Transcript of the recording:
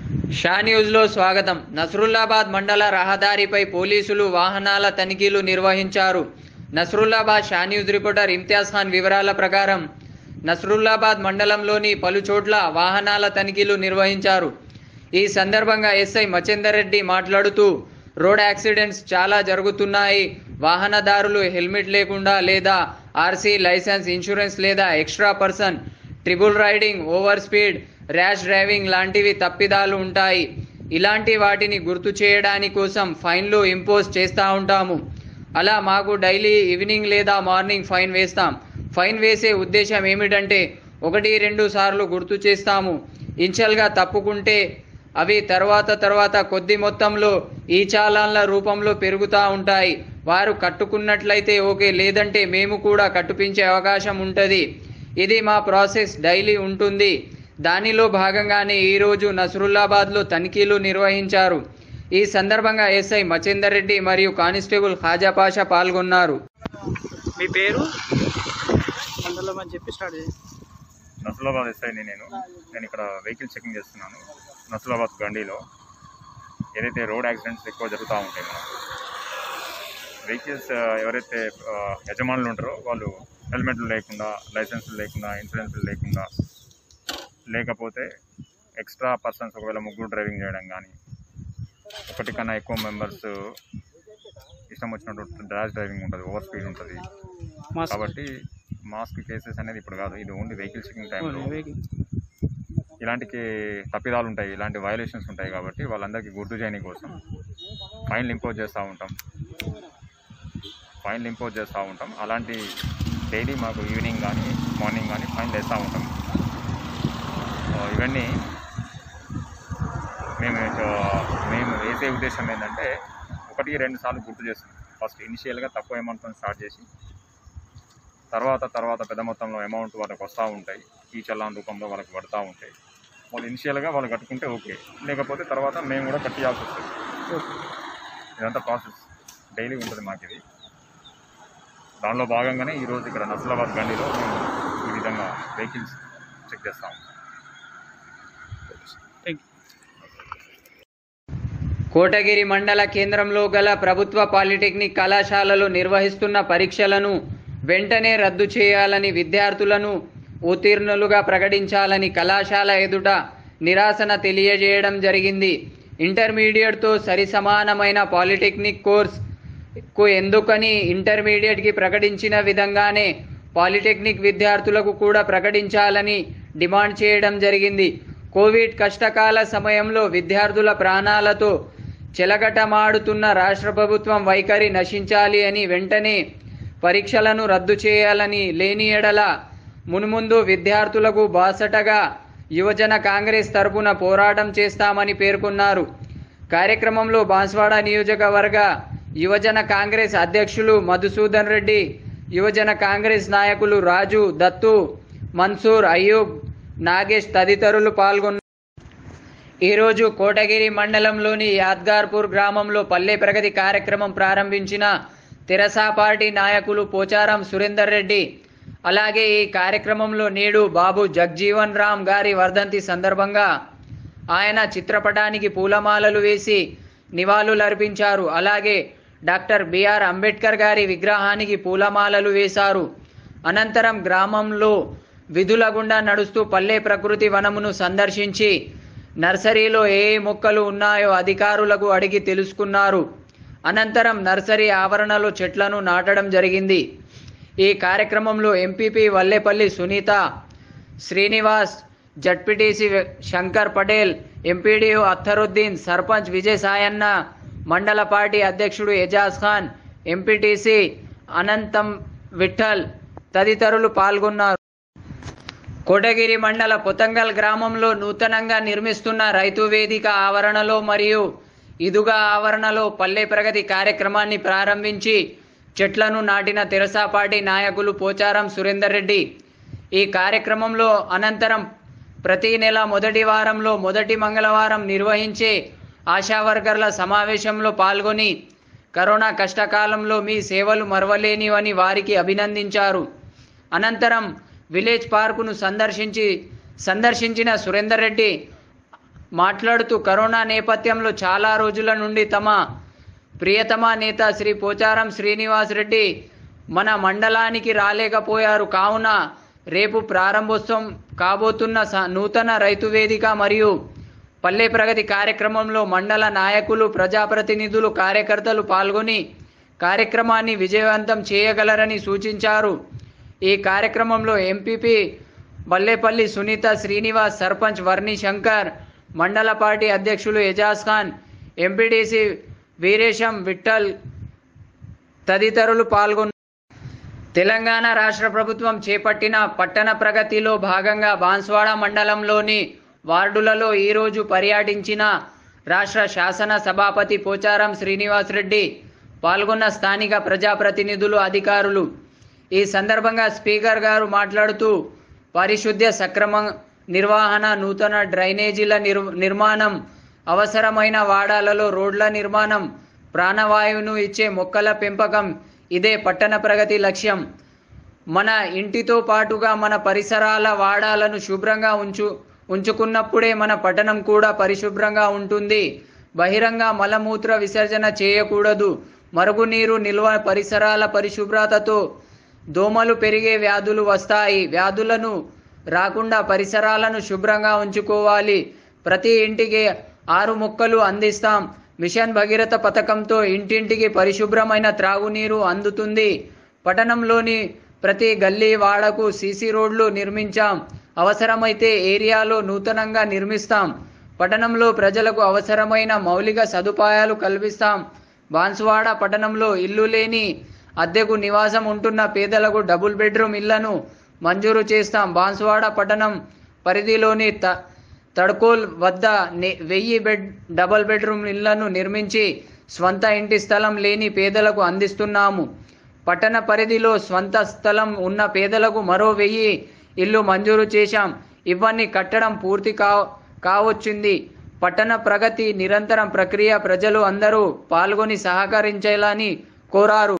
షా న్యూస్లో స్వాగతం నస్రుల్లాబాద్ మండల రహదారిపై పోలీసులు వాహనాల తనిఖీలు నిర్వహించారు నస్రుల్లాబాద్ షా న్యూస్ రిపోర్టర్ ఇమ్తియాజ్ ఖాన్ వివరాల ప్రకారం నస్రుల్లాబాద్ మండలంలోని పలు చోట్ల వాహనాల తనిఖీలు నిర్వహించారు ఈ సందర్భంగా ఎస్ఐ మచేందర్ రెడ్డి మాట్లాడుతూ రోడ్ యాక్సిడెంట్స్ చాలా జరుగుతున్నాయి వాహనదారులు హెల్మెట్ లేకుండా లేదా ఆర్సీ లైసెన్స్ ఇన్సూరెన్స్ లేదా extra person triple riding over speed rash driving లాంటివి తప్పిదాలు ఉంటాయి ఇలాంటి వాటిని గుర్తు చేయడాని కోసం ఫైన్లు ఇంపోజ్ చేస్తూ ఉంటాము అలా మాకు డైలీ ఈవినింగ్ లేదా మార్నింగ్ ఫైన్ వేస్తాం ఫైన్ వేసే ఉద్దేశం ఏమిటంటే ఒకటి రెండు సార్లు గుర్తు చేస్తాము ఇన్షియల్గా తప్పుకుంటే అవి తర్వాత తర్వాత కొద్ది మొత్తంలో ఈ చాలాన్ల రూపంలో పెరుగుతూ ఉంటాయి వారు కట్టుకున్నట్లయితే ఓకే లేదంటే మేము కూడా కట్టుపించే అవకాశం ఉంటుంది ఇది మా ప్రాసెస్ డైలీ ఉంటుంది దానిలో భాగంగానే ఈరోజు నసరుల్లాబాద్లో తనిఖీలు నిర్వహించారు ఈ సందర్భంగా ఎస్ఐ మచేందర్ రెడ్డి మరియు కానిస్టేబుల్ ఖాజా పాషా పాల్గొన్నారు మీ పేరు మండలం అని చెప్పి స్టార్ట్ చేయండి నసులాబాద్ ఎస్ఐని నేను నేను ఇక్కడ వెహికల్ చెకింగ్ చేస్తున్నాను నసులాబాద్ గండిలో ఏదైతే రోడ్ యాక్సిడెంట్స్ ఎక్కువ జరుగుతూ ఉంటాయి మనకు వెహికల్స్ ఎవరైతే ఆ, యజమానులు ఉంటారో వాళ్ళు హెల్మెట్లు లేకుండా లైసెన్సులు లేకుండా ఇన్సూరెన్స్లు లేకుండా లేకపోతే ఎక్స్ట్రా పర్సన్స్ ఒకవేళ ముగ్గురు డ్రైవింగ్ చేయడం కానీ ఒకటి కన్నా ఎక్కువ మెంబర్స్ ఇష్టం వచ్చినట్టు డ్రాష్ డ్రైవింగ్ ఉంటుంది ఓవర్ స్పీడ్ ఉంటుంది మాస్క్ కాబట్టి మాస్క్ కేసెస్ అనేది ఇప్పుడు కాదు ఇది ఓన్లీ వెహికల్ చెకింగ్ టైంలో ఇలాంటి కే- తప్పిదాలు ఉంటాయి ఇలాంటి వయలేషన్స్ ఉంటాయి కాబట్టి వాళ్ళందరికీ గుర్తు చేయని కోసం ఫైన్లు ఇంపోజ్ చేస్తూ ఉంటాం ఫైన్లు ఇంపోజ్ చేస్తూ ఉంటాం అలాంటి డైలీ మాకు ఈవినింగ్ కానీ మార్నింగ్ కానీ ఫైన్లు వేస్తూ ఉంటాం సో ఇవన్నీ మేము ఆ, మేము వేసే ఉద్దేశం ఏంటంటే ఒకటి రెండు సార్లు గుర్తు చేస్తాం ఫస్ట్ ఇనిషియల్గా తక్కువ అమౌంట్తో స్టార్ట్ చేసి తర్వాత తర్వాత పెద్ద మొత్తంలో అమౌంట్ వాళ్ళకి వస్తూ ఉంటాయి ఈ చల్లాన్ రూపంలో వాళ్ళకి పడుతూ ఉంటాయి వాళ్ళు ఇనిషియల్గా వాళ్ళు కట్టుకుంటే ఓకే లేకపోతే తర్వాత మేము కూడా కట్టియాల్సి వస్తుంది ఇదంతా ప్రాసెస్ డైలీ ఉంటుంది మాకు ఇది దానిలో భాగంగానే ఈరోజు ఇక్కడ నస్లాబాద్ గండిలో మేము ఈ విధంగా వెహికల్స్ చెక్ చేస్తాం థ్యాంక్ యూ కోటగిరి మండల కేంద్రంలో గల ప్రభుత్వ పాలిటెక్నిక్ కళాశాలలో నిర్వహిస్తున్న పరీక్షలను వెంటనే రద్దు చేయాలని విద్యార్థులను ఉత్తీర్ణులుగా ప్రకటించాలని కళాశాల ఎదుట నిరాశన తెలియజేయడం జరిగింది ఇంటర్మీడియట్తో సరిసమానమైన పాలిటెక్నిక్ కోర్స్ కు ఎందుకని ఇంటర్మీడియట్కి ప్రకటించిన విధంగానే పాలిటెక్నిక్ విద్యార్థులకు కూడా ప్రకటించాలని డిమాండ్ చేయడం జరిగింది కోవిడ్ కష్టకాల సమయంలో విద్యార్థుల ప్రాణాలతో చెలగటమాడుతున్న రాష్ట్ర ప్రభుత్వం వైఖరి నశించాలి అని వెంటనే పరీక్షలను రద్దు చేయాలని లేని ఎడల మున్ముందు విద్యార్థులకు బాసటగా యువజన కాంగ్రెస్ తరపున పోరాటం చేస్తామని పేర్కొన్నారు కార్యక్రమంలో బాన్స్వాడ నియోజకవర్గ యువజన కాంగ్రెస్ అధ్యక్షులు మధుసూదన్ రెడ్డి యువజన కాంగ్రెస్ నాయకులు రాజు దత్తు మన్సూర్ అయ్యూబ్ నాగేష్ తదితరులు పాల్గొన్నారు ఈరోజు కోటగిరి మండలంలోని యాద్గార్పూర్ గ్రామంలో పల్లె ప్రగతి కార్యక్రమం ప్రారంభించిన తెరసా పార్టీ నాయకులు పోచారం సురేందర్ రెడ్డి అలాగే ఈ కార్యక్రమంలో నేడు బాబు జగ్జీవన్ రామ్ గారి వర్ధంతి సందర్భంగా ఆయన చిత్రపటానికి పూలమాలలు వేసి నివాళులర్పించారు అలాగే డాక్టర్ బిఆర్ అంబేద్కర్ గారి విగ్రహానికి పూలమాలలు వేశారు అనంతరం గ్రామంలో విధుల గుండా నడుస్తూ పల్లె ప్రకృతి వనమును సందర్శించి నర్సరీలో ఏ ఏ మొక్కలు ఉన్నాయో అధికారులకు అడిగి తెలుసుకున్నారు అనంతరం నర్సరీ ఆవరణలో చెట్లను నాటడం జరిగింది ఈ కార్యక్రమంలో MPP Vallepalli Sunitha Srinivas ZPTC Shankar Patel MPDO Akhtaruddin sarpanch Vijay Sayanna మండల పార్టీ అధ్యక్షుడు ఎజాజ్ ఖాన్ ఎంపీటీసీ అనంతం విఠల్ తదితరులు పాల్గొన్నారు కోటగిరి మండల పొతంగల్ గ్రామంలో నూతనంగా నిర్మిస్తున్న రైతు వేదిక ఆవరణలో మరియు ఇదుగా ఆవరణలో పల్లె ప్రగతి కార్యక్రమాన్ని ప్రారంభించి చెట్లను నాటిన తెరసా పార్టీ నాయకులు పోచారం సురేందర్ రెడ్డి ఈ కార్యక్రమంలో అనంతరం ప్రతి నెల మొదటి వారంలో మొదటి మంగళవారం నిర్వహించే ఆశా వర్కర్ల సమావేశంలో పాల్గొని కరోనా కష్టకాలంలో మీ సేవలు మరవలేనివని వారికి అభినందించారు అనంతరం విలేజ్ పార్కును సందర్శించి సందర్శించిన సురేందర్ రెడ్డి మాట్లాడుతూ కరోనా నేపథ్యంలో చాలా రోజుల నుండి తమ ప్రియతమ నేత శ్రీ పోచారం శ్రీనివాస్ రెడ్డి మన మండలానికి రాలేకపోయారు కావున రేపు ప్రారంభోత్సవం కాబోతున్న స- నూతన రైతు వేదిక మరియు పల్లె ప్రగతి కార్యక్రమంలో మండల నాయకులు ప్రజాప్రతినిధులు కార్యకర్తలు పాల్గొని కార్యక్రమాన్ని విజయవంతం చేయగలరని సూచించారు ఈ కార్యక్రమంలో ఎంపీపీ బల్లేపల్లి సునీత శ్రీనివాస్ సర్పంచ్ వర్ణి శంకర్ మండల పార్టీ అధ్యక్షులు ఎజాజ్ ఖాన్ ఎంపీడీసీ వీరేశం విఠల్ తదితరులు పాల్గొన్నారు తెలంగాణ రాష్ట్ర ప్రభుత్వం చేపట్టిన పట్టణ ప్రగతిలో భాగంగా బాన్స్వాడ మండలంలోని వార్డులలో ఈరోజు పర్యటించిన రాష్ట్ర శాసన సభాపతి పోచారం శ్రీనివాస్ రెడ్డి పాల్గొన్న స్థానిక ప్రజాప్రతినిధులు అధికారులు ఈ సందర్భంగా స్పీకర్ గారు మాట్లాడుతూ పారిశుద్ధ్య సక్రమ నిర్వహణ నూతన డ్రైనేజీల నిర్ నిర్మాణం అవసరమైన వాడాలలో రోడ్ల నిర్మాణం ప్రాణవాయువును ఇచ్చే మొక్కల పెంపకం ఇదే పట్టణ ప్రగతి లక్ష్యం మన ఇంటితో పాటుగా మన పరిసరాల వాడాలను శుభ్రంగా ఉంచు ఉంచుకున్నప్పుడే మన పట్టణం కూడా పరిశుభ్రంగా ఉంటుంది బహిరంగ మలమూత్ర విసర్జన చేయకూడదు మరుగునీరు నిల్వ పరిసరాల పరిశుభ్రతతో దోమలు పెరిగే వ్యాధులు వస్తాయి వ్యాధులను రాకుండా పరిసరాలను శుభ్రంగా ఉంచుకోవాలి ప్రతి ఇంటికి ఆరు మొక్కలు అందిస్తాం మిషన్ భగీరథ పథకంతో ఇంటింటికి పరిశుభ్రమైన త్రాగునీరు అందుతుంది పట్టణంలోని ప్రతి గల్లీ వాడకు సీసీ రోడ్లు నిర్మించాం అవసరమైతే ఏరియాలో నూతనంగా నిర్మిస్తాం పట్టణంలో ప్రజలకు అవసరమైన మౌలిక సదుపాయాలు కల్పిస్తాం బాన్సువాడ పట్టణంలో ఇల్లు లేని అద్దెకు నివాసం ఉంటున్న పేదలకు డబుల్ బెడ్రూమ్ ఇళ్లను మంజూరు చేస్తాం బాన్సువాడ పట్టణం పరిధిలోని త తడ్కోల్ వద్ద నే- వెయ్యి బెడ్ డబుల్ బెడ్రూమ్ ఇళ్లను నిర్మించి స్వంత ఇంటి స్థలం లేని పేదలకు అందిస్తున్నాము పట్టణ పరిధిలో స్వంత స్థలం ఉన్న పేదలకు మరో వెయ్యి ఇల్లు మంజూరు చేశాం ఇవన్నీ కట్టడం పూర్తి కా కావచ్చింది పట్టణ ప్రగతి నిరంతరం ప్రక్రియ ప్రజలు అందరూ పాల్గొని సహకరించాలని కోరారు